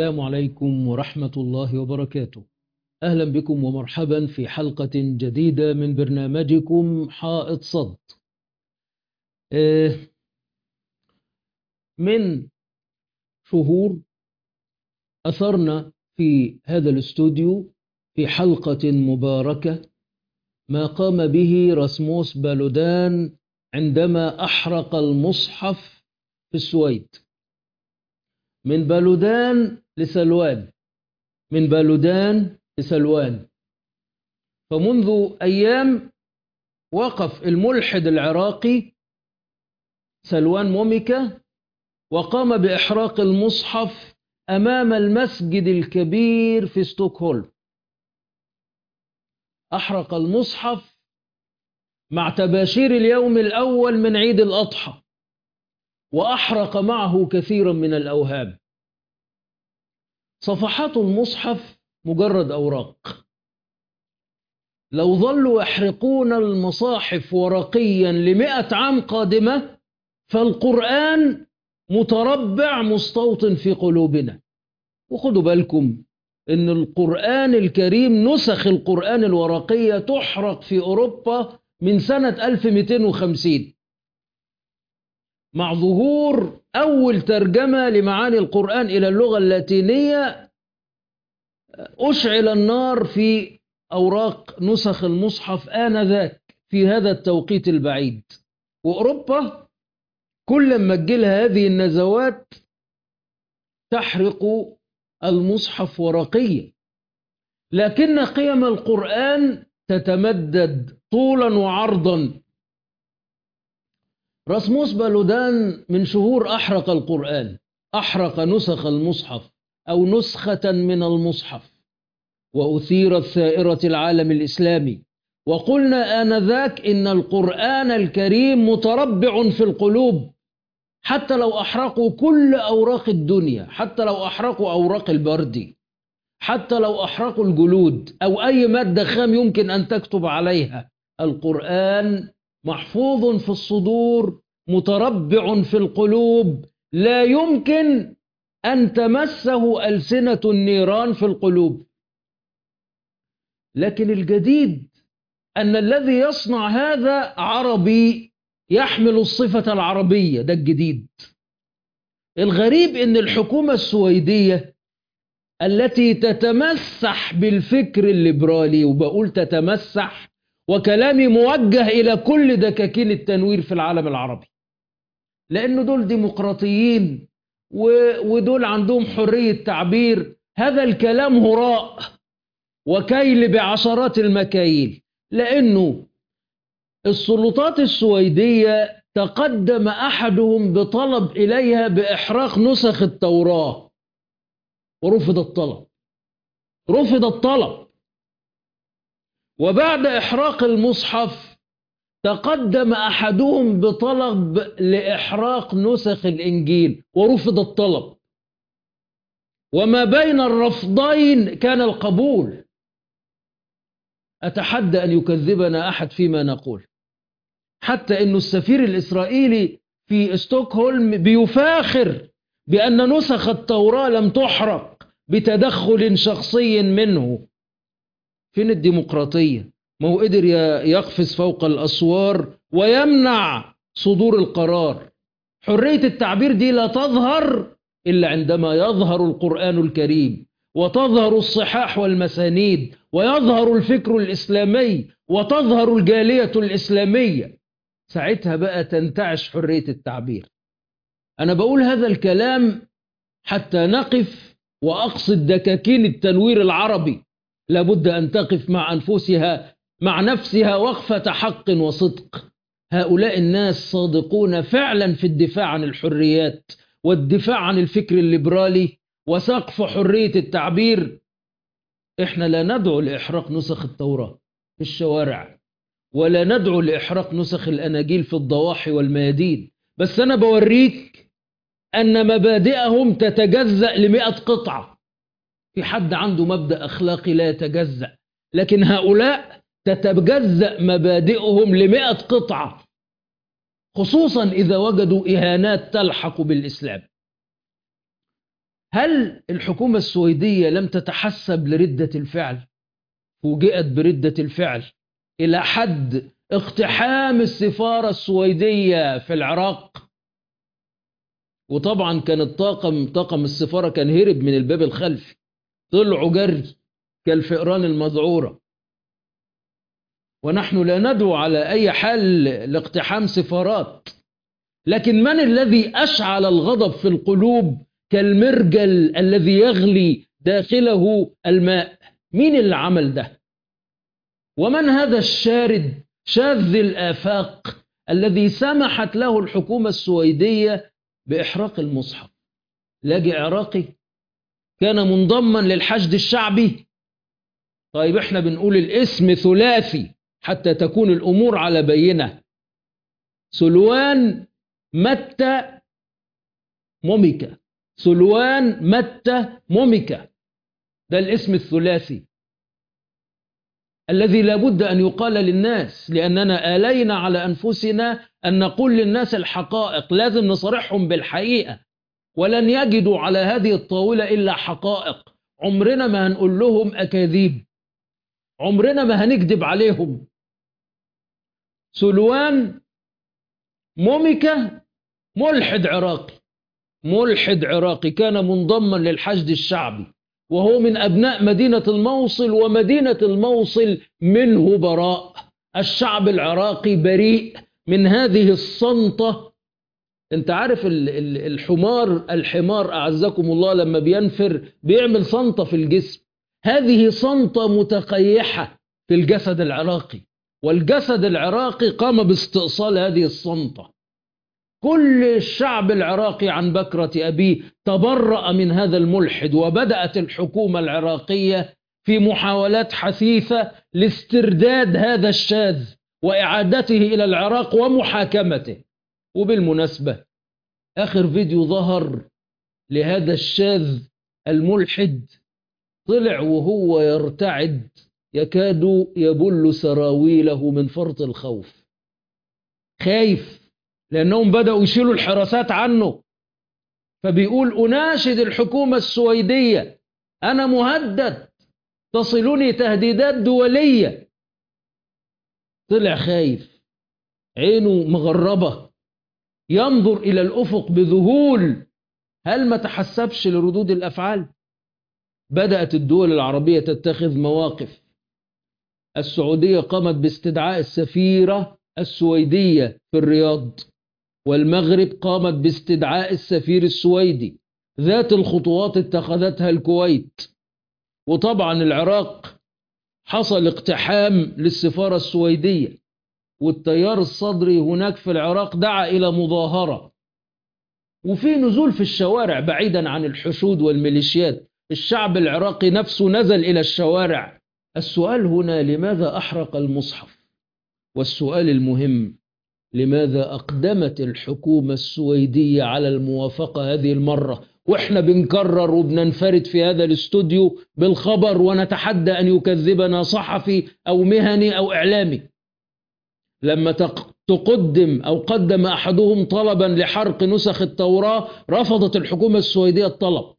السلام عليكم ورحمة الله وبركاته أهلا بكم ومرحبا في حلقة جديدة من برنامجكم حائط صد من شهور أثرنا في هذا الاستوديو في حلقة مباركة ما قام به راسموس بالودان عندما أحرق المصحف في السويد من بالودان لسلوان من بالودان لسلوان فمنذ أيام وقف الملحد العراقي سلوان موميكا وقام بإحراق المصحف أمام المسجد الكبير في ستوكهولم أحرق المصحف مع تباشير اليوم الأول من عيد الأضحى وأحرق معه كثيرا من الأوهام صفحات المصحف مجرد أوراق لو ظلوا يحرقون المصاحف ورقيا لمئة عام قادمة فالقرآن متربع مستوطن في قلوبنا وخدوا بالكم ان القرآن الكريم نسخ القرآن الورقية تحرق في أوروبا من سنة 1250 مع ظهور أول ترجمة لمعاني القرآن إلى اللغة اللاتينية أشعل النار في أوراق نسخ المصحف آنذاك في هذا التوقيت البعيد وأوروبا كل ما تجيلها هذه النزوات تحرق المصحف ورقيا لكن قيم القرآن تتمدد طولا وعرضا راسموس بالودان من شهور أحرق القرآن أحرق نسخ المصحف أو نسخة من المصحف وأثيرت ثائرة العالم الإسلامي وقلنا آنذاك إن القرآن الكريم متربع في القلوب حتى لو أحرقوا كل أوراق الدنيا حتى لو أحرقوا أوراق البردي حتى لو أحرقوا الجلود أو أي مادة خام يمكن أن تكتب عليها القرآن محفوظ في الصدور متربع في القلوب لا يمكن أن تمسه ألسنة النيران في القلوب لكن الجديد أن الذي يصنع هذا عربي يحمل الصفة العربية ده الجديد الغريب أن الحكومة السويدية التي تتمسح بالفكر الليبرالي وبقول تتمسح وكلامي موجه إلى كل دكاكين التنوير في العالم العربي لأن دول ديمقراطيين ودول عندهم حرية تعبير هذا الكلام هراء وكيل بعشرات المكاييل لأنه السلطات السويدية تقدم أحدهم بطلب إليها بإحراق نسخ التوراة ورفض الطلب رفض الطلب وبعد إحراق المصحف تقدم أحدهم بطلب لإحراق نسخ الإنجيل ورفض الطلب وما بين الرفضين كان القبول أتحدى أن يكذبنا أحد فيما نقول حتى أن السفير الإسرائيلي في ستوكهولم بيفاخر بأن نسخ التوراة لم تحرق بتدخل شخصي منه فين الديمقراطية ما هو قدر يقفز فوق الأسوار ويمنع صدور القرار حرية التعبير دي لا تظهر إلا عندما يظهر القرآن الكريم وتظهر الصحاح والمسانيد ويظهر الفكر الإسلامي وتظهر الجالية الإسلامية ساعتها بقى تنتعش حرية التعبير أنا بقول هذا الكلام حتى نقف وأقصد دكاكين التنوير العربي لابد أن تقف مع أنفسها مع نفسها وقفة حق وصدق هؤلاء الناس صادقون فعلا في الدفاع عن الحريات والدفاع عن الفكر الليبرالي وسقف حرية التعبير احنا لا ندعو لإحراق نسخ التوراة في الشوارع ولا ندعو لإحراق نسخ الأناجيل في الضواحي والميادين بس أنا بوريك أن مبادئهم تتجزأ لمئة قطعة في حد عنده مبدأ أخلاقي لا يتجزأ لكن هؤلاء تتجزأ مبادئهم لمئة قطعة خصوصا إذا وجدوا إهانات تلحق بالإسلام هل الحكومة السويدية لم تتحسب لردة الفعل فوجئت بردة الفعل إلى حد اقتحام السفارة السويدية في العراق وطبعا كان الطاقم طاقم السفارة كان هرب من الباب الخلفي طلعوا جري كالفئران المذعورة ونحن لا ندعو على أي حال لاقتحام سفارات لكن من الذي أشعل الغضب في القلوب كالمرجل الذي يغلي داخله الماء مين اللي عمل ده ومن هذا الشارد شاذ الآفاق الذي سمحت له الحكومة السويدية بإحراق المصحف لاجئ عراقي كان منضما للحشد الشعبي طيب احنا بنقول الاسم ثلاثي حتى تكون الأمور على بينة سلوان متى موميكا سلوان متى موميكا ده الاسم الثلاثي الذي لابد أن يقال للناس لأننا آلينا على أنفسنا أن نقول للناس الحقائق لازم نصرحهم بالحقيقة ولن يجدوا على هذه الطاولة إلا حقائق عمرنا ما هنقول لهم أكاذيب عمرنا ما هنكذب عليهم سلوان موميكا ملحد عراقي ملحد عراقي كان منضما للحشد الشعبي وهو من أبناء مدينة الموصل ومدينة الموصل منه براء الشعب العراقي بريء من هذه الصنطة انت عارف الحمار الحمار أعزكم الله لما بينفر بيعمل صنطة في الجسم هذه صنطة متقيحة في الجسد العراقي والجسد العراقي قام باستئصال هذه الصنطة كل الشعب العراقي عن بكرة أبيه تبرأ من هذا الملحد وبدأت الحكومة العراقية في محاولات حثيثة لاسترداد هذا الشاذ وإعادته إلى العراق ومحاكمته وبالمناسبة آخر فيديو ظهر لهذا الشاذ الملحد طلع وهو يرتعد يكاد يبل سراويله من فرط الخوف خايف لأنهم بدأوا يشيلوا الحراسات عنه فبيقول أناشد الحكومة السويدية أنا مهدد تصلني تهديدات دولية طلع خايف عينه مغربة ينظر إلى الأفق بذهول هل ما تحسبش لردود الأفعال بدأت الدول العربية تتخذ مواقف السعودية قامت باستدعاء السفيرة السويدية في الرياض والمغرب قامت باستدعاء السفير السويدي ذات الخطوات اتخذتها الكويت وطبعا العراق حصل اقتحام للسفارة السويدية والتيار الصدري هناك في العراق دعا إلى مظاهرة وفي نزول في الشوارع بعيدا عن الحشود والميليشيات الشعب العراقي نفسه نزل إلى الشوارع السؤال هنا لماذا أحرق المصحف والسؤال المهم لماذا أقدمت الحكومة السويدية على الموافقة هذه المرة وإحنا بنكرر وبننفرد في هذا الاستوديو بالخبر ونتحدى أن يكذبنا صحفي أو مهني أو إعلامي لما تقدم أو قدم أحدهم طلبا لحرق نسخ التوراة رفضت الحكومة السويدية الطلب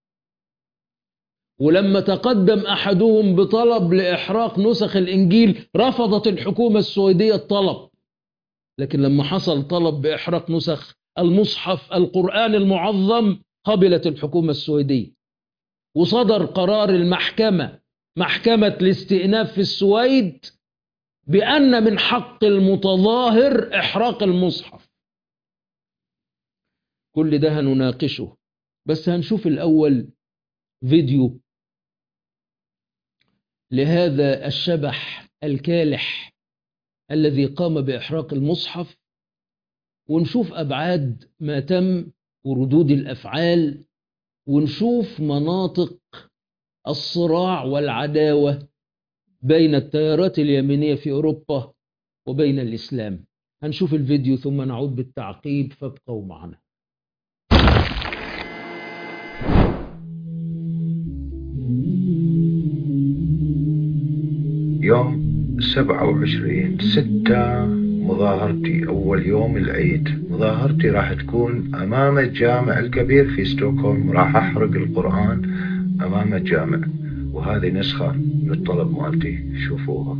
ولما تقدم أحدهم بطلب لإحراق نسخ الإنجيل رفضت الحكومة السويدية الطلب لكن لما حصل طلب بإحراق نسخ المصحف القرآن المعظم قبلت الحكومة السويدية وصدر قرار المحكمة محكمة الاستئناف في السويد بأن من حق المتظاهر إحراق المصحف كل ده هنناقشه بس هنشوف الأول فيديو لهذا الشبح الكالح الذي قام بإحراق المصحف ونشوف أبعاد ما تم وردود الأفعال ونشوف مناطق الصراع والعداوة بين التيارات اليمينية في أوروبا وبين الإسلام هنشوف الفيديو ثم نعود بالتعقيب فابقوا معنا يوم سبعة وعشرين ستة مظاهرتي أول يوم العيد مظاهرتي راح تكون أمام الجامع الكبير في ستوكهولم راح أحرق القرآن أمام الجامع وهذه نسخة من الطلب مالتي شوفوها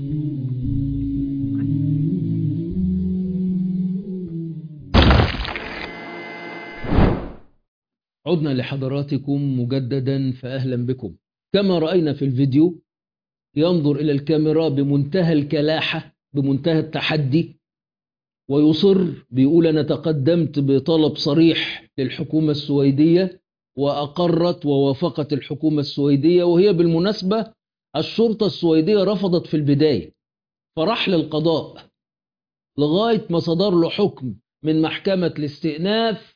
عدنا لحضراتكم مجددا فأهلا بكم كما رأينا في الفيديو ينظر إلى الكاميرا بمنتهى الكلاحة بمنتهى التحدي ويصر بيقول أنا تقدمت بطلب صريح للحكومة السويدية وأقرت ووافقت الحكومة السويدية وهي بالمناسبة الشرطة السويدية رفضت في البداية فراح للقضاء لغاية ما صدر له حكم من محكمة الاستئناف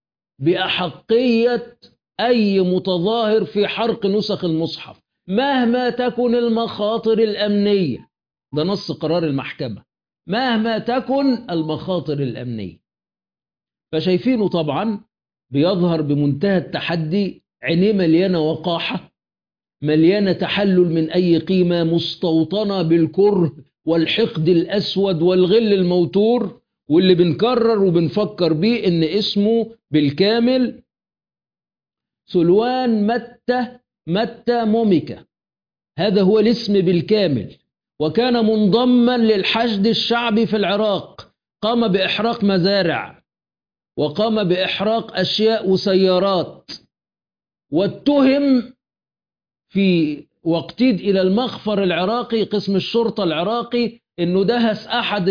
بأحقية أي متظاهر في حرق نسخ المصحف مهما تكن المخاطر الأمنية ده نص قرار المحكمة مهما تكن المخاطر الأمنية فشايفينه طبعا بيظهر بمنتهى التحدي عينيه مليانة وقاحة مليانة تحلل من أي قيمة مستوطنة بالكره والحقد الأسود والغل الموتور واللي بنكرر وبنفكر بيه إن اسمه بالكامل سلوان متى متى موميكا هذا هو الاسم بالكامل وكان منضما للحشد الشعبي في العراق قام بإحراق مزارع وقام بإحراق أشياء وسيارات واتهم في وقتيد إلى المخفر العراقي قسم الشرطة العراقي أنه دهس أحد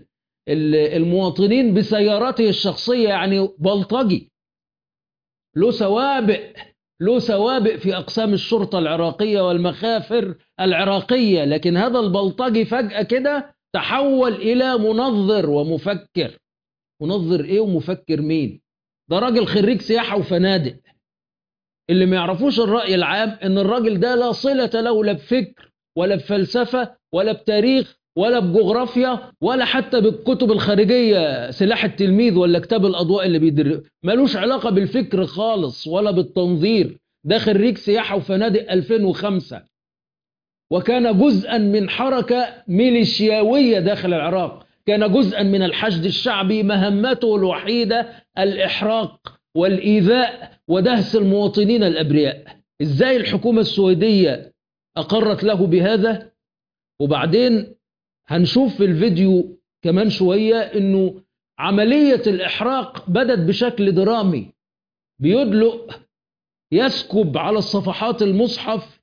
المواطنين بسيارته الشخصية يعني بلطجي له سوابق له سوابق في أقسام الشرطة العراقية والمخافر العراقية لكن هذا البلطجي فجأة كده تحول إلى منظر ومفكر منظر إيه ومفكر مين ده راجل خريج سياحة وفنادق اللي ما يعرفوش الرأي العام إن الراجل ده لا صلة له لا بفكر ولا بفلسفة ولا بتاريخ ولا بجغرافيا ولا حتى بالكتب الخارجية سلاح التلميذ ولا كتاب الأضواء اللي بيدر ملوش علاقة بالفكر خالص ولا بالتنظير ده خريج سياحة وفنادق 2005 وكان جزءا من حركة ميليشياوية داخل العراق كان جزءا من الحشد الشعبي مهمته الوحيدة الإحراق والإيذاء ودهس المواطنين الأبرياء إزاي الحكومة السويدية أقرت له بهذا وبعدين هنشوف في الفيديو كمان شوية انه عملية الاحراق بدت بشكل درامي بيدلق يسكب على الصفحات المصحف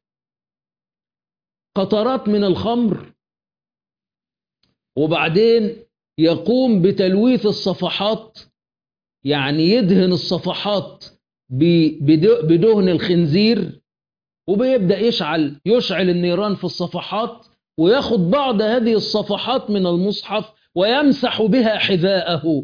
قطرات من الخمر وبعدين يقوم بتلويث الصفحات يعني يدهن الصفحات بدهن الخنزير وبيبدأ يشعل يشعل النيران في الصفحات وياخد بعض هذه الصفحات من المصحف ويمسح بها حذاءه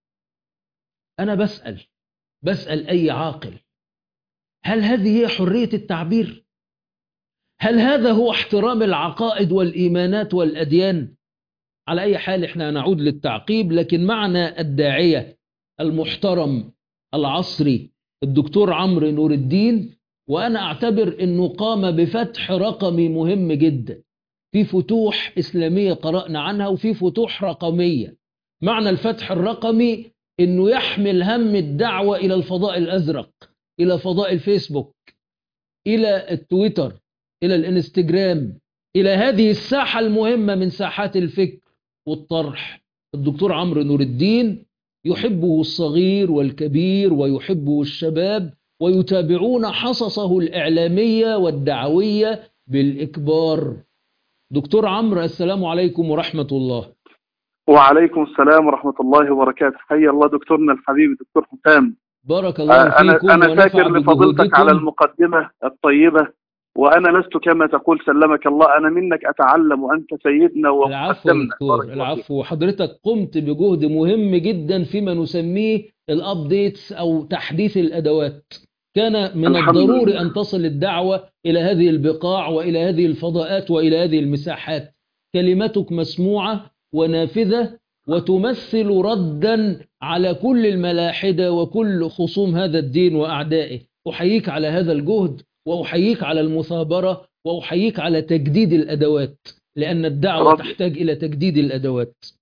أنا بسأل بسأل أي عاقل هل هذه هي حرية التعبير؟ هل هذا هو احترام العقائد والإيمانات والأديان؟ على أي حال احنا نعود للتعقيب لكن معنا الداعية المحترم العصري الدكتور عمرو نور الدين وأنا أعتبر أنه قام بفتح رقمي مهم جدا في فتوح إسلامية قرأنا عنها وفي فتوح رقمية معنى الفتح الرقمي أنه يحمل هم الدعوة إلى الفضاء الأزرق إلى فضاء الفيسبوك إلى التويتر إلى الإنستجرام إلى هذه الساحة المهمة من ساحات الفكر والطرح الدكتور عمرو نور الدين يحبه الصغير والكبير ويحبه الشباب ويتابعون حصصه الإعلامية والدعوية بالإكبار دكتور عمرو السلام عليكم ورحمة الله وعليكم السلام ورحمة الله وبركاته حيا الله دكتورنا الحبيب دكتور حسام بارك الله فيكم أنا, أنا شاكر لفضيلتك على المقدمة الطيبة وأنا لست كما تقول سلمك الله أنا منك أتعلم وأنت سيدنا العفو دكتور العفو حضرتك قمت بجهد مهم جدا فيما نسميه الأبديتس أو تحديث الأدوات كان من الضروري أن تصل الدعوة إلى هذه البقاع وإلى هذه الفضاءات وإلى هذه المساحات كلمتك مسموعة ونافذة وتمثل ردا على كل الملاحدة وكل خصوم هذا الدين وأعدائه أحييك على هذا الجهد وأحييك على المثابرة وأحييك على تجديد الأدوات لأن الدعوة رب. تحتاج إلى تجديد الأدوات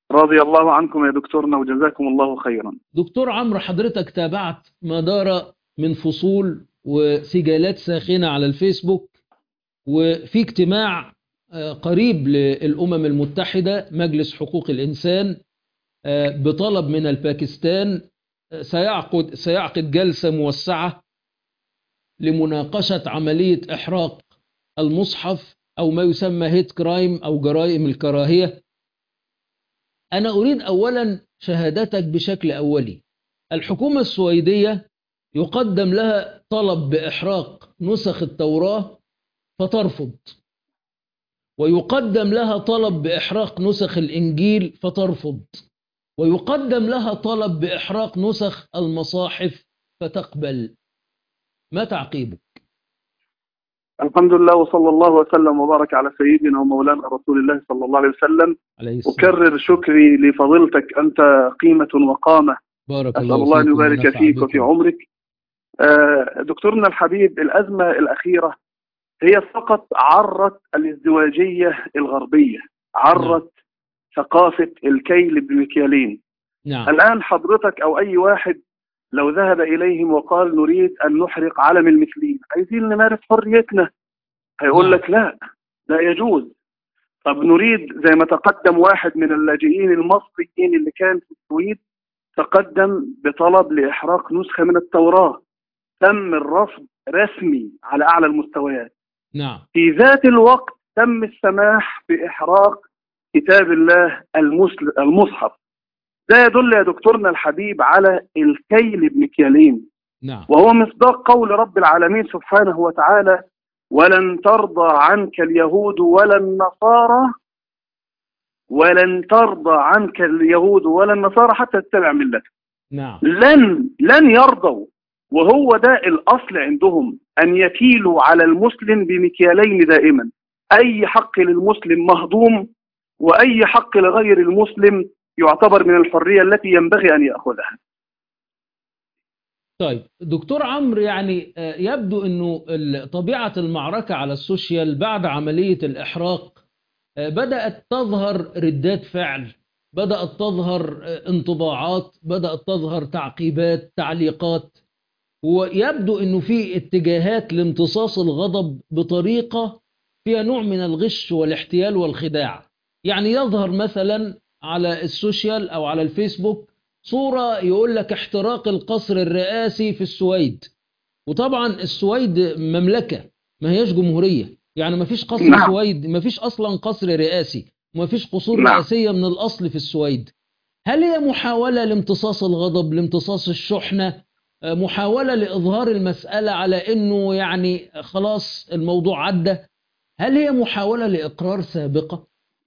رضي الله عنكم يا دكتورنا وجزاكم الله خيرا دكتور عمرو حضرتك تابعت ما دار من فصول وسجالات ساخنة على الفيسبوك وفي اجتماع قريب للأمم المتحدة مجلس حقوق الإنسان بطلب من الباكستان سيعقد سيعقد جلسة موسعة لمناقشة عملية إحراق المصحف أو ما يسمى هيت كرايم أو جرائم الكراهية أنا أريد أولا شهادتك بشكل أولي الحكومة السويدية يقدم لها طلب بإحراق نسخ التوراة فترفض ويقدم لها طلب بإحراق نسخ الإنجيل فترفض ويقدم لها طلب بإحراق نسخ المصاحف فتقبل ما تعقيبك الحمد لله وصلى الله وسلم وبارك على سيدنا ومولانا رسول الله صلى الله عليه وسلم عليه السلام. أكرر شكري لفضيلتك أنت قيمة وقامة بارك أسأل الله, الله أن فيكم يبارك ونفع فيك بكم. وفي عمرك آه، دكتورنا الحبيب الأزمة الأخيرة هي فقط عرت الازدواجية الغربية عرت ثقافة الكيل بمكيالين نعم الآن حضرتك أو أي واحد لو ذهب إليهم وقال نريد أن نحرق علم المثلين عايزين نمارس حريتنا هيقول نعم. لك لا لا يجوز طب نريد زي ما تقدم واحد من اللاجئين المصريين اللي كان في السويد تقدم بطلب لإحراق نسخة من التوراة تم الرفض رسمي على أعلى المستويات نعم في ذات الوقت تم السماح بإحراق كتاب الله المسل- المصحف ده يدل يا دكتورنا الحبيب على الكيل بمكيالين نعم وهو مصداق قول رب العالمين سبحانه وتعالى ولن ترضى عنك اليهود ولا النصارى ولن ترضى عنك اليهود ولا النصارى حتى تتبع ملتهم نعم لن لن يرضوا وهو ده الأصل عندهم أن يكيلوا على المسلم بمكيالين دائما أي حق للمسلم مهضوم وأي حق لغير المسلم يعتبر من الحرية التي ينبغي أن يأخذها طيب دكتور عمرو يعني آه، يبدو انه ال- طبيعة المعركة على السوشيال بعد عملية الإحراق آه، بدأت تظهر ردات فعل بدأت تظهر آه، انطباعات بدأت تظهر تعقيبات تعليقات ويبدو انه في اتجاهات لامتصاص الغضب بطريقة فيها نوع من الغش والاحتيال والخداع يعني يظهر مثلا على السوشيال او على الفيسبوك صورة يقول لك احتراق القصر الرئاسي في السويد وطبعا السويد مملكة ما هياش جمهورية يعني ما فيش قصر نعم. سويد ما فيش أصلا قصر رئاسي وما فيش قصور نعم. رئاسية من الأصل في السويد هل هي محاولة لامتصاص الغضب لامتصاص الشحنة آه، محاولة لإظهار المسألة على أنه يعني خلاص الموضوع عدى هل هي محاولة لإقرار سابقة؟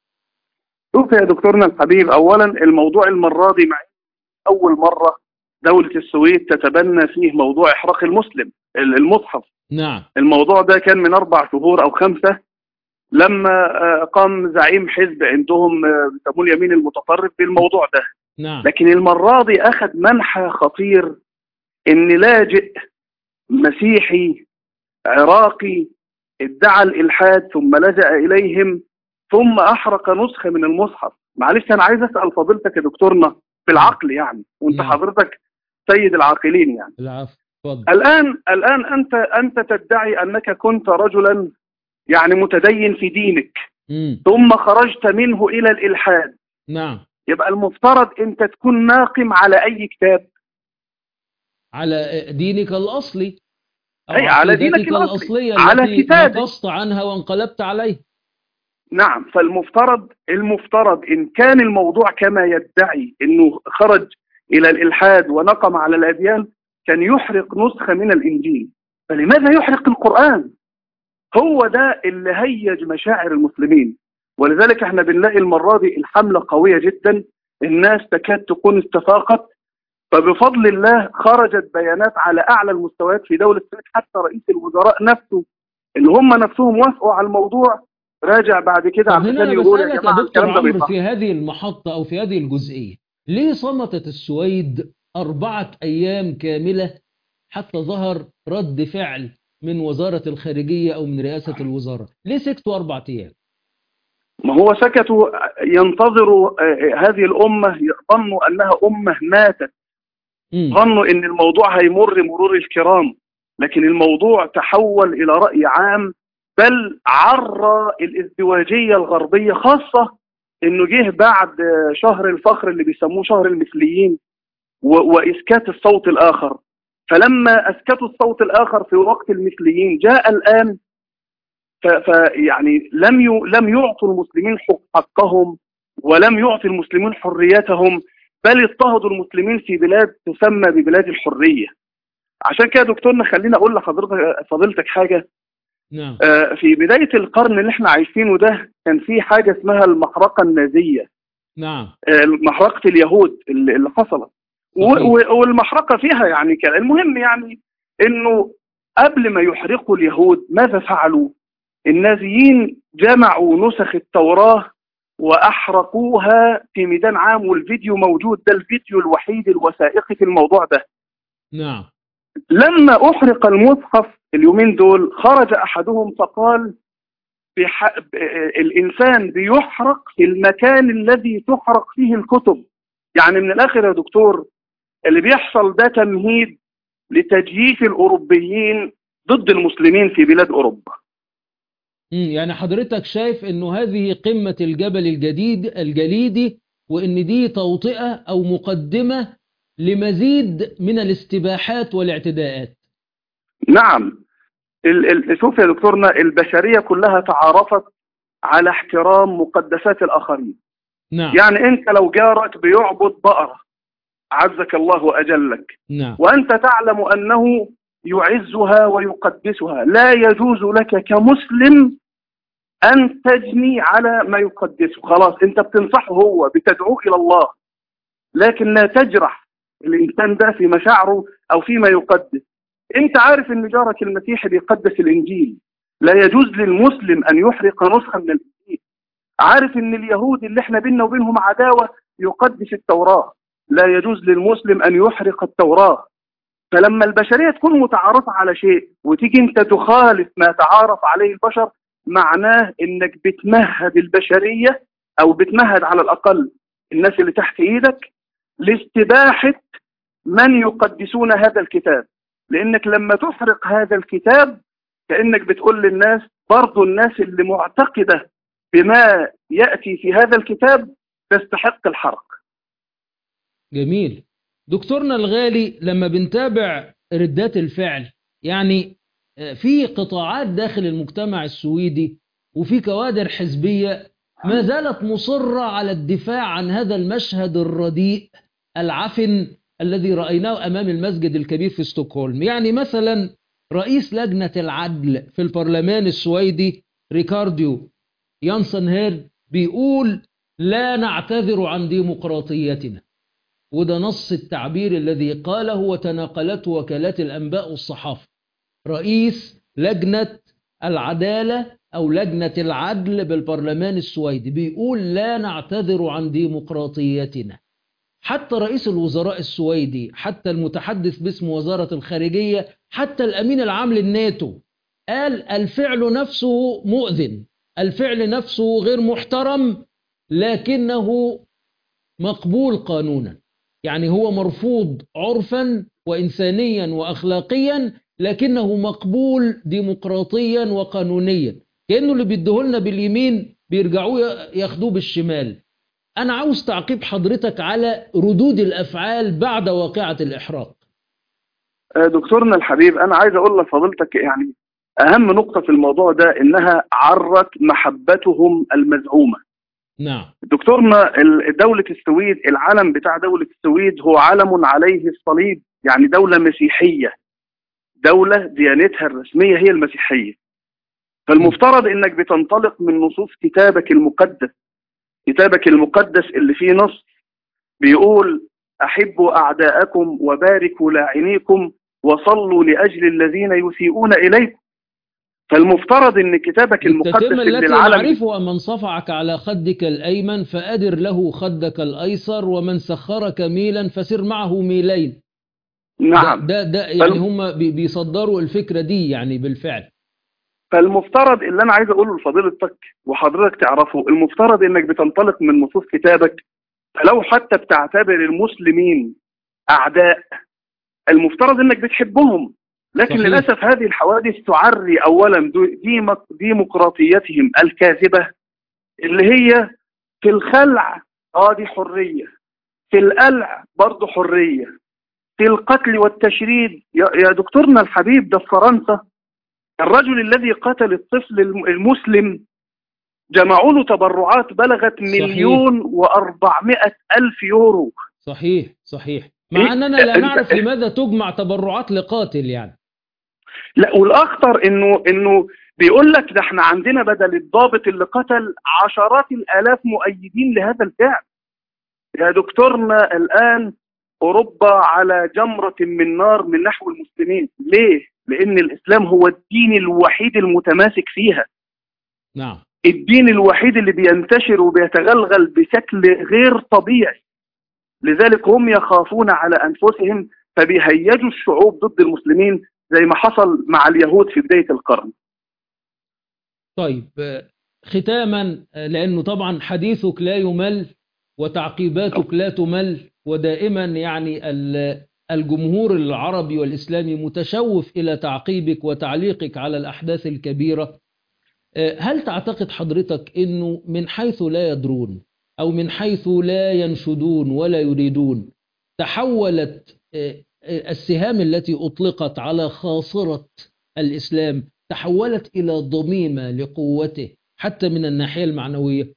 شوف يا دكتورنا الحبيب أولا الموضوع المرة دي مع أول مرة دولة السويد تتبنى فيه موضوع إحراق المسلم المصحف نعم الموضوع ده كان من أربع شهور أو خمسة لما آه، قام زعيم حزب عندهم آه، بيسموه اليمين المتطرف بالموضوع ده نعم لكن المرة دي أخذ منحى خطير إن لاجئ مسيحي عراقي ادعى الإلحاد ثم لجأ إليهم ثم أحرق نسخة من المصحف معلش أنا عايز أسأل فضيلتك يا دكتورنا بالعقل يعني وأنت نعم. حضرتك سيد العاقلين يعني العفو اتفضل الآن الآن أنت أنت تدعي أنك كنت رجلا يعني متدين في دينك مم. ثم خرجت منه إلى الإلحاد نعم يبقى المفترض أنت تكون ناقم على أي كتاب على دينك الأصلي أو أي، على دينك عقيدتك الأصلي. الأصلية على التي كتابك. نقصت عنها وانقلبت عليه نعم فالمفترض المفترض إن كان الموضوع كما يدعي أنه خرج إلى الإلحاد ونقم على الأديان كان يحرق نسخة من الإنجيل فلماذا يحرق القرآن هو ده اللي هيج مشاعر المسلمين ولذلك احنا بنلاقي المرة دي الحملة قوية جدا الناس تكاد تكون استفاقت فبفضل الله خرجت بيانات على أعلى المستويات في دولة السويد حتى رئيس الوزراء نفسه اللي هم نفسهم وافقوا على الموضوع راجع بعد كده طب هنا عشان أنا يقول يا بسألك يا جماعة دكتور الكلام ده عمرو بيصح في هذه المحطة أو في هذه الجزئية ليه صمتت السويد أربعة أيام كاملة حتى ظهر رد فعل من وزارة الخارجية أو من رئاسة الوزارة ليه سكتوا أربعة أيام ما هو سكتوا ينتظروا آه، هذه الأمة ظنوا أنها أمة ماتت مم. ظنوا ان الموضوع هيمر مرور الكرام لكن الموضوع تحول الى راي عام بل عرى الازدواجيه الغربيه خاصه انه جه بعد شهر الفخر اللي بيسموه شهر المثليين و- واسكات الصوت الاخر فلما اسكتوا الصوت الاخر في وقت المثليين جاء الان فيعني لم ي- لم يعطوا المسلمين حق- حقهم ولم يعطي المسلمين حريتهم بل اضطهدوا المسلمين في بلاد تسمى ببلاد الحريه عشان كده يا دكتورنا خليني اقول لحضرتك فضيلتك حاجه نعم آه، في بدايه القرن اللي احنا عايشينه ده كان في حاجه اسمها المحرقه النازيه نعم آه، محرقه اليهود اللي اللي حصلت و- صحيح. و- والمحرقه فيها يعني كان المهم يعني انه قبل ما يحرقوا اليهود ماذا فعلوا؟ النازيين جمعوا نسخ التوراه واحرقوها في ميدان عام والفيديو موجود ده الفيديو الوحيد الوثائقي في الموضوع ده نعم لما احرق المصحف اليومين دول خرج احدهم فقال بح... ب- الانسان بيحرق في المكان الذي تحرق فيه الكتب يعني من الاخر يا دكتور اللي بيحصل ده تمهيد لتجييش الاوروبيين ضد المسلمين في بلاد اوروبا مم. يعني حضرتك شايف انه هذه قمة الجبل الجديد الجليدي وان دي توطئة او مقدمة لمزيد من الاستباحات والاعتداءات نعم ال... ال... شوف يا دكتورنا البشريه كلها تعارفت على احترام مقدسات الاخرين نعم يعني انت لو جارك بيعبد بقره عزك الله واجلك نعم وأنت تعلم أنه يعزها ويقدسها لا يجوز لك كمسلم أن تجني على ما يقدسه خلاص أنت بتنصحه هو بتدعوه إلى الله لكن لا تجرح الإنسان ده في مشاعره أو فيما يقدس أنت عارف أن جارك المسيحي بيقدس الإنجيل لا يجوز للمسلم أن يحرق نسخة من الإنجيل عارف أن اليهود اللي احنا بيننا وبينهم عداوة يقدس التوراة لا يجوز للمسلم أن يحرق التوراة فلما البشرية تكون متعارفة على شيء وتيجي انت تخالف ما تعارف عليه البشر معناه انك بتمهد البشرية او بتمهد على الاقل الناس اللي تحت ايدك لاستباحة من يقدسون هذا الكتاب لانك لما تحرق هذا الكتاب كأنك بتقول للناس برضو الناس اللي معتقدة بما يأتي في هذا الكتاب تستحق الحرق جميل دكتورنا الغالي لما بنتابع ردات الفعل يعني آه، في قطاعات داخل المجتمع السويدي وفي كوادر حزبية ما زالت مصرة على الدفاع عن هذا المشهد الرديء العفن الذي رأيناه أمام المسجد الكبير في ستوكهولم يعني مثلا رئيس لجنة العدل في البرلمان السويدي ريكارديو يانسن هيرد بيقول لا نعتذر عن ديمقراطيتنا وده نص التعبير الذي قاله وتناقلته وكالات الأنباء والصحافة رئيس لجنة العدالة أو لجنة العدل بالبرلمان السويدي بيقول لا نعتذر عن ديمقراطيتنا حتى رئيس الوزراء السويدي حتى المتحدث باسم وزارة الخارجية حتى الأمين العام للناتو قال الفعل نفسه مؤذن الفعل نفسه غير محترم لكنه مقبول قانونا يعني هو مرفوض عرفا وإنسانيا وأخلاقيا لكنه مقبول ديمقراطيا وقانونيا كأنه اللي بيديهولنا باليمين بيرجعوه ياخدوه بالشمال أنا عاوز تعقيب حضرتك على ردود الأفعال بعد واقعة الإحراق آه، دكتورنا الحبيب انا عايز اقول لفضيلتك يعني اهم نقطه في الموضوع ده انها عرت محبتهم المزعومه نعم دكتورنا ال- دولة السويد العلم بتاع دولة السويد هو علم عليه الصليب يعني دولة مسيحية دولة ديانتها الرسمية هي المسيحية فالمفترض انك بتنطلق من نصوص كتابك المقدس كتابك المقدس اللي فيه نص بيقول احبوا اعداءكم وباركوا لاعنيكم وصلوا لاجل الذين يسيئون اليكم فالمفترض ان كتابك المقدس التتمة اللي التي العالم نعرفها من صفعك على خدك الأيمن فأدر له خدك الأيسر ومن سخرك ميلا فسر معه ميلين نعم ده ده, ده يعني بل- هم بي- بيصدروا الفكرة دي يعني بالفعل فالمفترض اللي انا عايز اقوله لفضيلتك وحضرتك تعرفه المفترض انك بتنطلق من نصوص كتابك فلو حتى بتعتبر المسلمين اعداء المفترض انك بتحبهم لكن صحيح. للاسف هذه الحوادث تعري اولا دو- ديمق- ديمقراطيتهم الكاذبه اللي هي في الخلع اه دي حريه في القلع برضه حريه في القتل والتشريد يا يا دكتورنا الحبيب ده في فرنسا الرجل الذي قتل الطفل الم- المسلم جمعوا له تبرعات بلغت صحيح. مليون وأربعمائة ألف يورو صحيح صحيح مع إيه؟ أننا لا أنت- نعرف لماذا تجمع تبرعات لقاتل يعني لا والاخطر انه انه بيقول لك ده احنا عندنا بدل الضابط اللي قتل عشرات الالاف مؤيدين لهذا الفعل يا دكتورنا الان اوروبا على جمره من نار من نحو المسلمين ليه لان الاسلام هو الدين الوحيد المتماسك فيها نعم الدين الوحيد اللي بينتشر وبيتغلغل بشكل غير طبيعي لذلك هم يخافون على انفسهم فبيهيجوا الشعوب ضد المسلمين زي ما حصل مع اليهود في بدايه القرن طيب آه، ختاما آه، لأنه طبعا حديثك لا يمل وتعقيباتك لا تمل ودائما يعني ال- الجمهور العربي والإسلامي متشوف إلى تعقيبك وتعليقك على الأحداث الكبيرة آه، هل تعتقد حضرتك أنه من حيث لا يدرون أو من حيث لا ينشدون ولا يريدون تحولت آه، آه، السهام التي أطلقت على خاصرة الإسلام تحولت إلى ضميمة لقوته حتى من الناحية المعنوية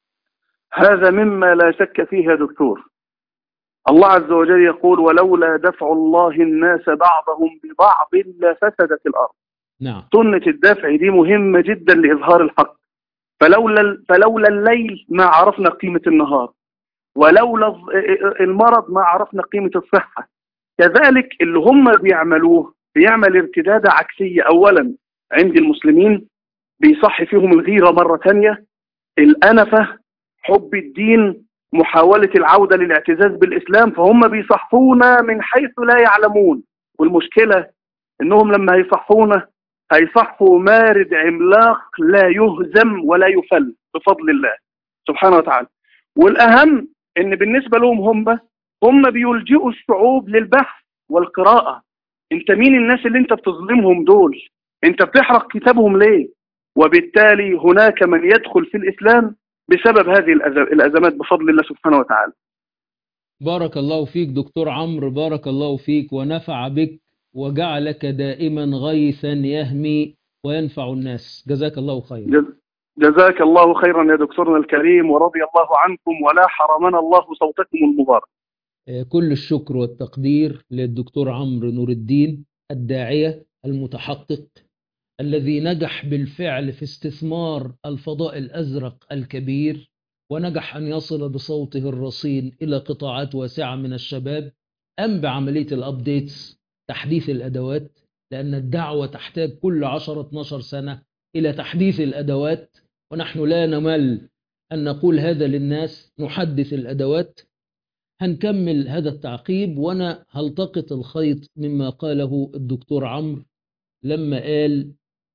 هذا مما لا شك فيه يا دكتور الله عز وجل يقول ولولا دفع الله الناس بعضهم ببعض لفسدت الارض نعم سنه الدفع دي مهمه جدا لاظهار الحق فلولا فلولا الليل ما عرفنا قيمه النهار ولولا الظ- المرض ما عرفنا قيمه الصحه كذلك اللي هم بيعملوه بيعمل ارتداد عكسيه اولا عند المسلمين بيصحي فيهم الغيره مره ثانيه الانفه حب الدين محاوله العوده للاعتزاز بالاسلام فهم بيصحونا من حيث لا يعلمون والمشكله انهم لما هيصحونا هيصحوا مارد عملاق لا يهزم ولا يفل بفضل الله سبحانه وتعالى والاهم ان بالنسبه لهم هم هم بيلجئوا الشعوب للبحث والقراءه انت مين الناس اللي انت بتظلمهم دول انت بتحرق كتابهم ليه وبالتالي هناك من يدخل في الاسلام بسبب هذه الأز- الازمات بفضل الله سبحانه وتعالى بارك الله فيك دكتور عمرو بارك الله فيك ونفع بك وجعلك دائما غيثا يهمي وينفع الناس جزاك الله خيرا جز- جزاك الله خيرا يا دكتورنا الكريم ورضي الله عنكم ولا حرمنا الله صوتكم المبارك آه، كل الشكر والتقدير للدكتور عمرو نور الدين الداعية المتحقق الذي نجح بالفعل في استثمار الفضاء الأزرق الكبير ونجح أن يصل بصوته الرصين إلى قطاعات واسعة من الشباب أم بعملية الأبديتس تحديث الأدوات لأن الدعوة تحتاج كل 10-12 سنة إلى تحديث الأدوات ونحن لا نمل أن نقول هذا للناس نحدث الأدوات هنكمل هذا التعقيب وأنا هلتقط الخيط مما قاله الدكتور عمرو لما قال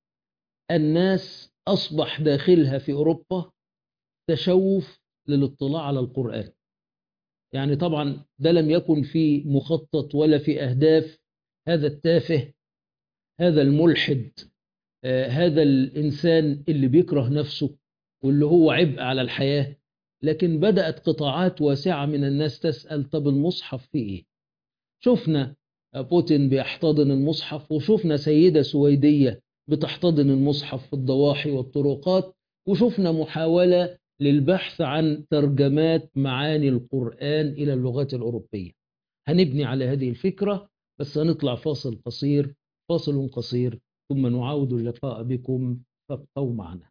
الناس أصبح داخلها في أوروبا تشوف للاطلاع على القرآن يعني طبعا ده لم يكن في مخطط ولا في أهداف هذا التافه هذا الملحد آه، هذا الإنسان اللي بيكره نفسه واللي هو عبء على الحياة لكن بدأت قطاعات واسعة من الناس تسأل طب المصحف فيه إيه شفنا بوتين بيحتضن المصحف وشفنا سيدة سويدية بتحتضن المصحف في الضواحي والطرقات وشفنا محاولة للبحث عن ترجمات معاني القرآن إلى اللغات الأوروبية هنبني على هذه الفكرة بس هنطلع فاصل قصير فاصل قصير ثم نعود اللقاء بكم فابقوا معنا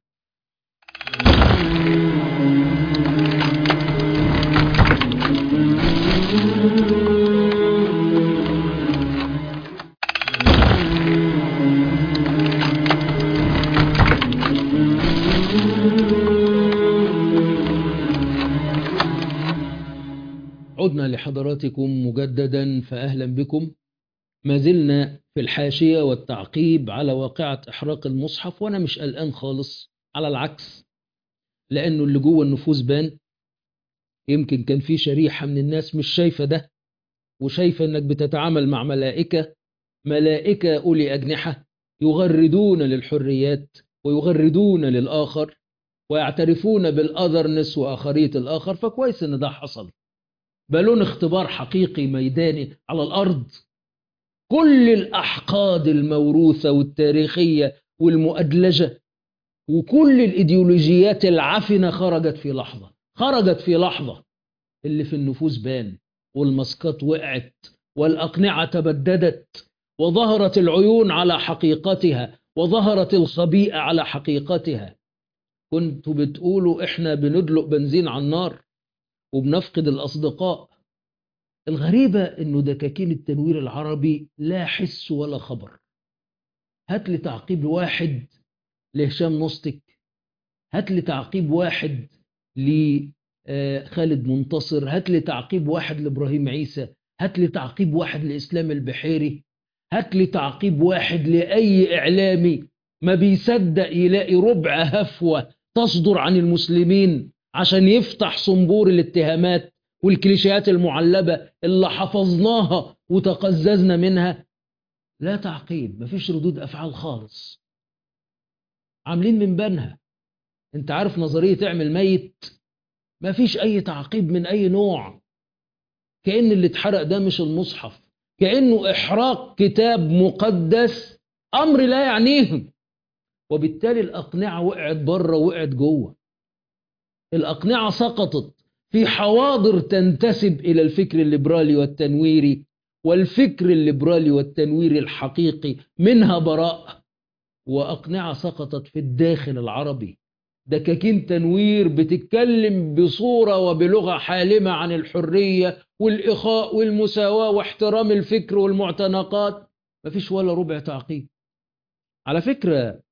عدنا لحضراتكم مجددا فأهلا بكم ما زلنا في الحاشية والتعقيب على واقعة إحراق المصحف وأنا مش قلقان خالص على العكس لأنه اللي جوه النفوس بان يمكن كان في شريحة من الناس مش شايفة ده وشايفة إنك بتتعامل مع ملائكة ملائكة أولي أجنحة يغردون للحريات ويغردون للآخر ويعترفون بالأذرنس وآخرية الآخر فكويس إن ده حصل بالون اختبار حقيقي ميداني على الأرض كل الأحقاد الموروثة والتاريخية والمؤدلجة وكل الإيديولوجيات العفنة خرجت في لحظة خرجت في لحظة اللي في النفوس بان والمسقط وقعت والأقنعة تبددت وظهرت العيون على حقيقتها وظهرت الخبيئة على حقيقتها كنتوا بتقولوا احنا بندلق بنزين على النار وبنفقد الأصدقاء الغريبة انه دكاكين التنوير العربي لا حس ولا خبر هات لي تعقيب واحد لهشام نصتك هات لي تعقيب واحد لخالد منتصر هات لي تعقيب واحد لابراهيم عيسى هات لي تعقيب واحد لاسلام البحيري هات لي تعقيب واحد لاي اعلامي ما بيصدق يلاقي ربع هفوه تصدر عن المسلمين عشان يفتح صنبور الاتهامات والكليشيات المعلبه اللي حفظناها وتقززنا منها لا تعقيب مفيش ردود افعال خالص عاملين من بنها انت عارف نظريه تعمل ميت مفيش اي تعقيب من اي نوع كأن اللي اتحرق ده مش المصحف كأنه إحراق كتاب مقدس أمر لا يعنيهم وبالتالي الأقنعة وقعت بره وقعت جوه الأقنعة سقطت في حواضر تنتسب إلى الفكر الليبرالي والتنويري والفكر الليبرالي والتنويري الحقيقي منها براء وأقنعة سقطت في الداخل العربي دكاكين تنوير بتتكلم بصورة وبلغة حالمة عن الحرية والإخاء والمساواة واحترام الفكر والمعتنقات مفيش ولا ربع تعقيب على فكرة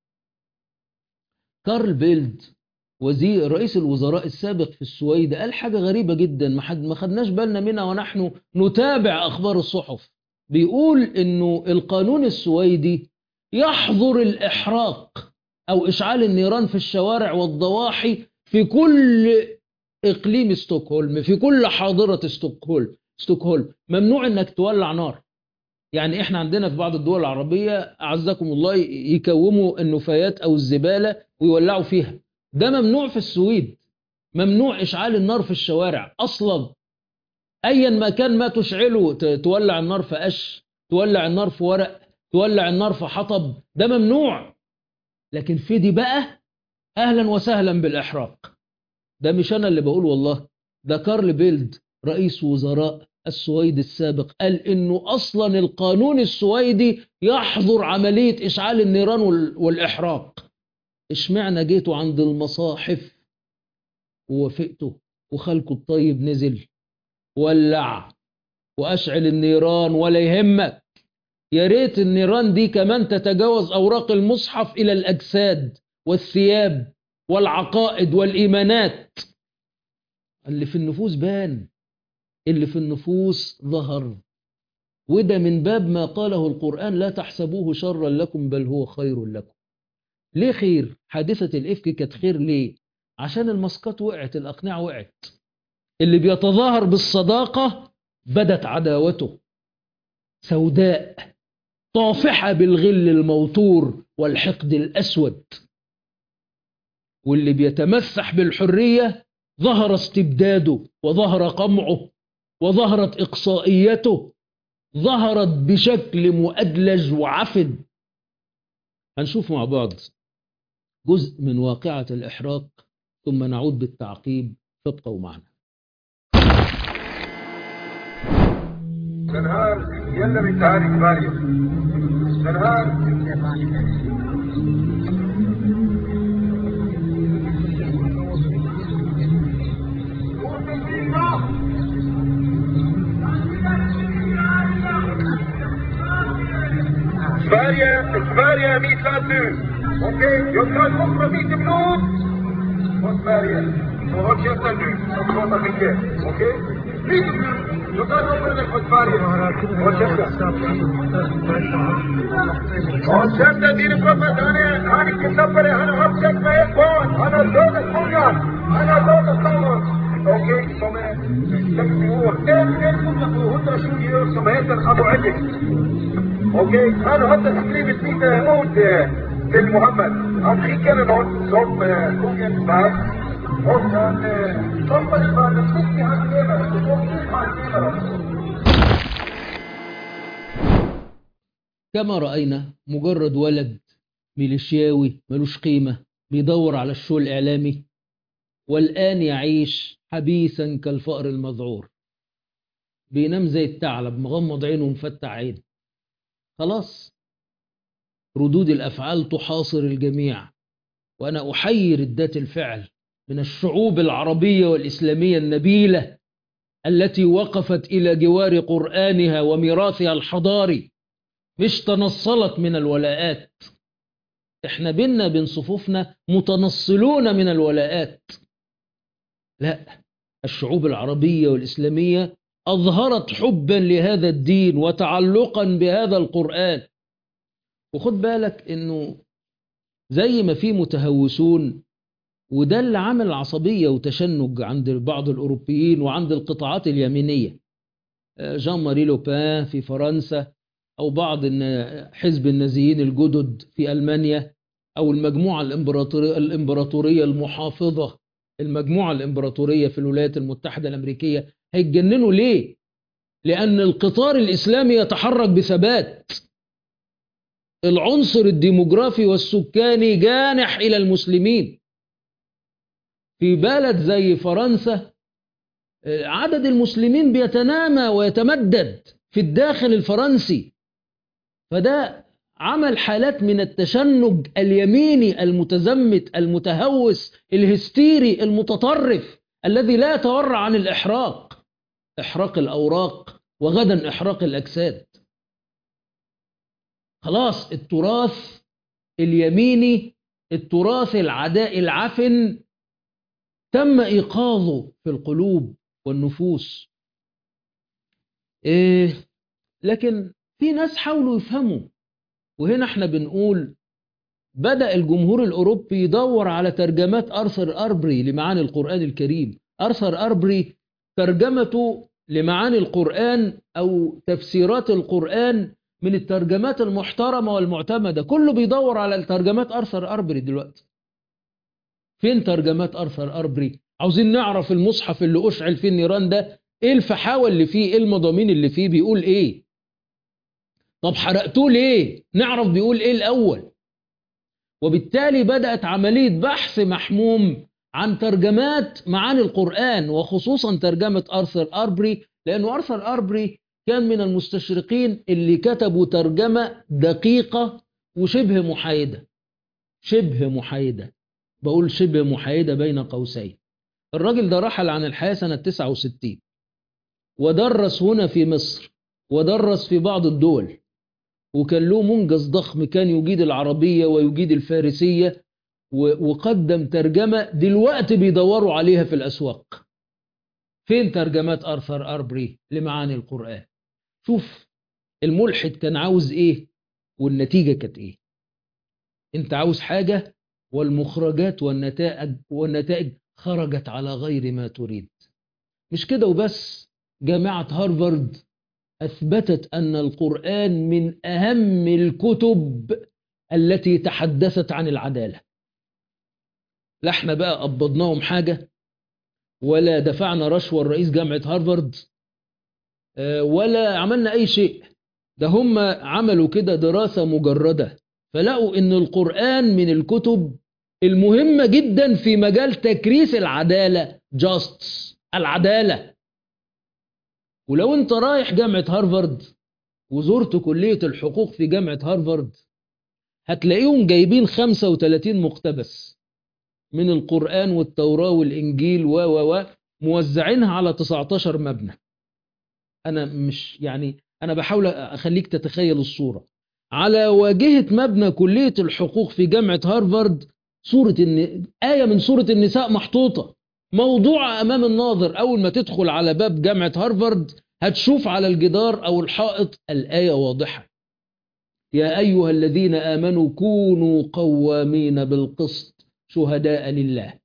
كارل بيلد وزير رئيس الوزراء السابق في السويد قال حاجة غريبة جدا ما حد ما خدناش بالنا منها ونحن نتابع أخبار الصحف بيقول إنه القانون السويدي يحظر الإحراق أو إشعال النيران في الشوارع والضواحي في كل إقليم ستوكهولم في كل حاضرة ستوكهولم ستوكهولم ممنوع إنك تولع نار يعني إحنا عندنا في بعض الدول العربية أعزكم الله يكوموا النفايات أو الزبالة ويولعوا فيها ده ممنوع في السويد ممنوع إشعال النار في الشوارع أصلا أيا ما كان ما تشعله تولع النار في قش تولع النار في ورق تولع النار في حطب ده ممنوع لكن في دي بقى اهلا وسهلا بالاحراق ده مش انا اللي بقول والله ده كارل بيلد رئيس وزراء السويد السابق قال انه اصلا القانون السويدي يحظر عمليه اشعال النيران والاحراق اشمعنى جيتوا عند المصاحف ووافقتوا وخالكوا الطيب نزل ولع واشعل النيران ولا يهمك يا ريت النيران دي كمان تتجاوز اوراق المصحف الى الاجساد والثياب والعقائد والايمانات اللي في النفوس بان اللي في النفوس ظهر وده من باب ما قاله القرآن لا تحسبوه شرا لكم بل هو خير لكم ليه خير حادثة الإفك كانت خير ليه عشان المسقط وقعت الأقنعة وقعت اللي بيتظاهر بالصداقة بدت عداوته سوداء طافحة بالغل الموتور والحقد الأسود واللي بيتمسح بالحرية ظهر استبداده وظهر قمعه وظهرت إقصائيته ظهرت بشكل مؤدلج وعفن هنشوف مع بعض جزء من واقعة الإحراق ثم نعود بالتعقيب فابقوا معنا نهار يلا من تعارك بارية نهار Sverige, Sverige visar nu. Okej, jag ska ha kompromiss i blod. Och Sverige. Så håll käften nu och prata mycket. Okej? You can't open the Kutbari. और जब दीन को बताने आने के सफर है हर हफ्ते में एक कौन अना दो दुनिया अना दो दुनिया اوكي سمعت تكتبوه كيف كيف تكتبوه هدى شو يو سمعت ابو عدك اوكي هذا هذا تقريب سيد عود بن محمد اخي كان هون صوب كوكين بعد هون صوب بعد السكي هذا صوب كما رأينا مجرد ولد ميليشياوي ملوش قيمة بيدور على الشو الإعلامي والآن يعيش حبيسا كالفأر المذعور بينام زي الثعلب مغمض عينه ومفتح عينه خلاص ردود الأفعال تحاصر الجميع وأنا أحيي ردات الفعل من الشعوب العربية والإسلامية النبيلة التي وقفت إلى جوار قرآنها وميراثها الحضاري مش تنصلت من الولاءات احنا بينا بين صفوفنا متنصلون من الولاءات لا الشعوب العربية والإسلامية أظهرت حبا لهذا الدين وتعلقا بهذا القرآن وخد بالك انه زي ما في متهوسون وده اللي عمل عصبية وتشنج عند بعض الأوروبيين وعند القطاعات اليمينية جان ماري لوبان في فرنسا أو بعض حزب النازيين الجدد في ألمانيا أو المجموعة الإمبراطورية, الإمبراطورية المحافظة المجموعة الإمبراطورية في الولايات المتحدة الأمريكية هيتجننوا ليه؟ لأن القطار الإسلامي يتحرك بثبات العنصر الديموغرافي والسكاني جانح إلى المسلمين في بلد زي فرنسا عدد المسلمين بيتنامى ويتمدد في الداخل الفرنسي فده عمل حالات من التشنج اليميني المتزمت المتهوس الهستيري المتطرف الذي لا يتورع عن الإحراق إحراق الأوراق وغدا إحراق الأجساد خلاص التراث اليميني التراث العداء العفن تم إيقاظه في القلوب والنفوس إيه لكن في ناس حاولوا يفهموا وهنا احنا بنقول بدأ الجمهور الأوروبي يدور على ترجمات أرثر أربري لمعاني القرآن الكريم أرثر أربري ترجمته لمعاني القرآن أو تفسيرات القرآن من الترجمات المحترمة والمعتمدة كله بيدور على ترجمات أرثر أربري دلوقتي فين ترجمات أرثر أربري عاوزين نعرف المصحف اللي أشعل فيه النيران ده إيه الفحاوة اللي فيه إيه المضامين اللي فيه بيقول إيه طب حرقتوه ليه نعرف بيقول إيه الأول وبالتالي بدأت عملية بحث محموم عن ترجمات معاني القرآن وخصوصا ترجمة أرثر أربري لأنه أرثر أربري كان من المستشرقين اللي كتبوا ترجمة دقيقة وشبه محايدة شبه محايدة بقول شبه محايدة بين قوسين الراجل ده رحل عن الحياة سنة 69 ودرس هنا في مصر ودرس في بعض الدول وكان له منجز ضخم كان يجيد العربية ويجيد الفارسية وقدم ترجمة دلوقتي بيدوروا عليها في الأسواق فين ترجمات أرثر أربري لمعاني القرآن شوف الملحد كان عاوز إيه والنتيجة كانت إيه أنت عاوز حاجة والمخرجات والنتائج والنتائج خرجت على غير ما تريد مش كده وبس جامعة هارفارد أثبتت أن القرآن من أهم الكتب التي تحدثت عن العدالة لا احنا بقى قبضناهم حاجة ولا دفعنا رشوة لرئيس جامعة هارفارد ولا عملنا أي شيء ده هم عملوا كده دراسة مجردة فلقوا أن القرآن من الكتب المهمة جدا في مجال تكريس العدالة justice العدالة ولو انت رايح جامعة هارفارد وزرت كلية الحقوق في جامعة هارفارد هتلاقيهم جايبين 35 مقتبس من القرآن والتوراة والإنجيل و و و موزعينها على 19 مبنى أنا مش يعني أنا بحاول أخليك تتخيل الصورة على واجهة مبنى كلية الحقوق في جامعة هارفارد سورة الن... آية من سورة النساء محطوطة موضوع أمام الناظر أول ما تدخل على باب جامعة هارفارد هتشوف على الجدار أو الحائط الآية واضحة يا أيها الذين آمنوا كونوا قوامين بالقسط شهداء لله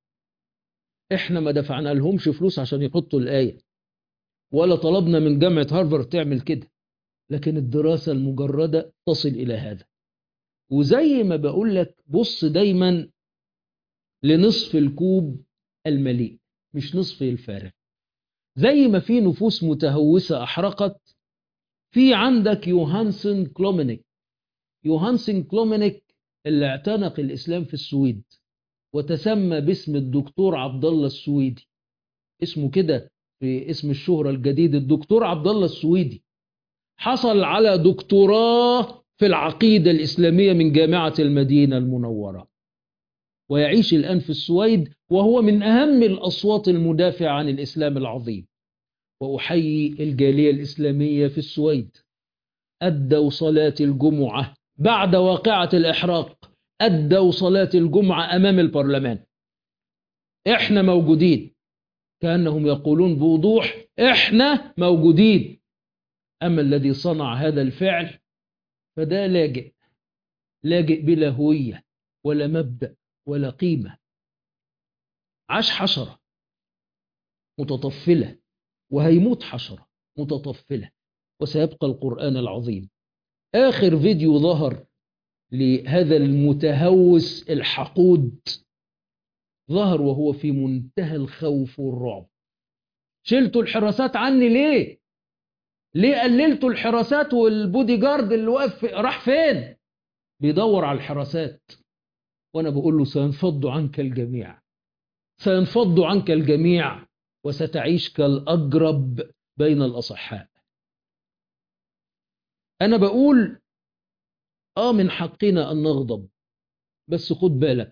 احنا ما دفعنا لهمش فلوس عشان يحطوا الآية ولا طلبنا من جامعة هارفارد تعمل كده لكن الدراسة المجردة تصل إلى هذا وزي ما بقول لك بص دايما لنصف الكوب المليء مش نصف الفارغ زي ما في نفوس متهوسة أحرقت في عندك يوهانسن كلومينيك يوهانسن كلومينيك اللي اعتنق الإسلام في السويد وتسمى باسم الدكتور عبد الله السويدي اسمه كده في اسم الشهرة الجديد الدكتور عبد الله السويدي حصل على دكتوراه في العقيدة الإسلامية من جامعة المدينة المنورة ويعيش الآن في السويد وهو من أهم الأصوات المدافعة عن الإسلام العظيم وأحيي الجالية الإسلامية في السويد أدوا صلاة الجمعة بعد واقعة الإحراق أدوا صلاة الجمعة أمام البرلمان إحنا موجودين كأنهم يقولون بوضوح إحنا موجودين أما الذي صنع هذا الفعل فده لاجئ لاجئ بلا هوية ولا مبدأ ولا قيمة عاش حشرة متطفلة وهيموت حشرة متطفلة وسيبقى القرآن العظيم آخر فيديو ظهر لهذا المتهوس الحقود ظهر وهو في منتهى الخوف والرعب شلتوا الحراسات عني ليه ليه قللتوا الحراسات والبودي جارد اللي واقف راح فين بيدور على الحراسات وانا بقول له سينفض عنك الجميع سينفض عنك الجميع وستعيش كالأجرب بين الأصحاء أنا بقول آه من حقنا أن نغضب بس خد بالك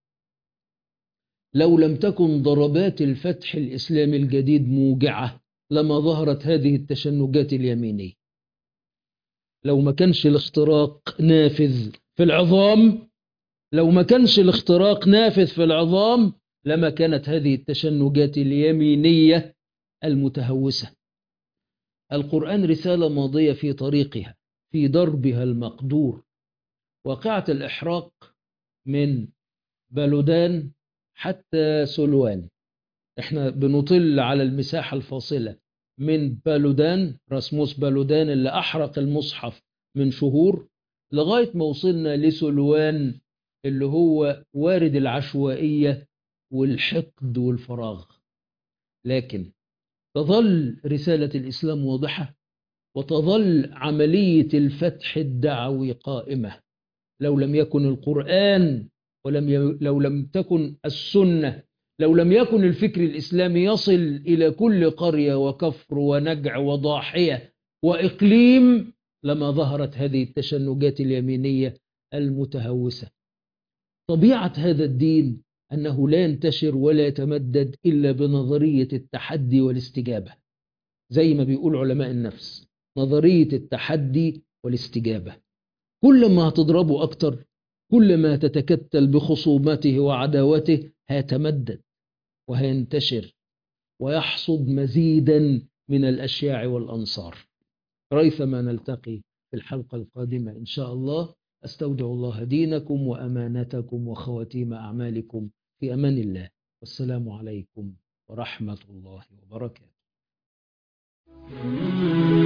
لو لم تكن ضربات الفتح الإسلامي الجديد موجعة لما ظهرت هذه التشنجات اليمينية لو ما كانش الاختراق نافذ في العظام لو ما كانش الاختراق نافذ في العظام لما كانت هذه التشنجات اليمينية المتهوسة القرآن رسالة ماضية في طريقها في دربها المقدور واقعة الإحراق من بلودان حتى سلوان احنا بنطل على المساحة الفاصلة من بالودان راسموس بالودان اللي أحرق المصحف من شهور لغاية ما وصلنا لسلوان اللي هو وارد العشوائية والحقد والفراغ لكن تظل رسالة الإسلام واضحة وتظل عملية الفتح الدعوي قائمة لو لم يكن القرآن ولم ي... لو لم تكن السنة لو لم يكن الفكر الإسلامي يصل إلى كل قرية وكفر ونجع وضاحية وإقليم لما ظهرت هذه التشنجات اليمينية المتهوسة طبيعة هذا الدين أنه لا ينتشر ولا يتمدد إلا بنظرية التحدي والاستجابة زي ما بيقول علماء النفس نظرية التحدي والاستجابة كل ما هتضربه أكتر كل ما تتكتل بخصومته وعداوته هيتمدد وهينتشر ويحصد مزيدا من الأشياع والأنصار ريثما نلتقي في الحلقة القادمة إن شاء الله أستودع الله دينكم وأمانتكم وخواتيم أعمالكم في أمان الله والسلام عليكم ورحمة الله وبركاته